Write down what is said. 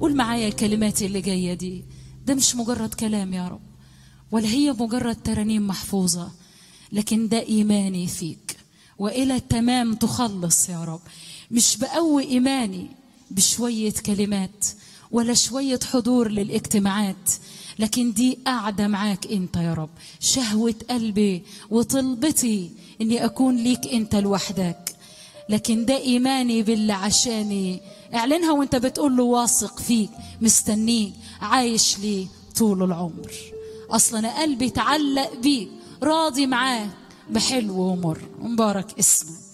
قول معايا الكلمات اللي جاية دي ده مش مجرد كلام يا رب ولا هي مجرد ترانيم محفوظة لكن ده إيماني فيك وإلى التمام تخلص يا رب مش بقوي إيماني بشوية كلمات ولا شوية حضور للاجتماعات لكن دي قاعدة معاك أنت يا رب شهوة قلبي وطلبتي إني أكون ليك أنت لوحدك لكن ده إيماني باللي عشاني اعلنها وانت بتقول له واثق فيك مستنيك عايش ليه طول العمر أصلا أنا قلبي تعلق بيك راضي معاك بحلو ومر مبارك اسمك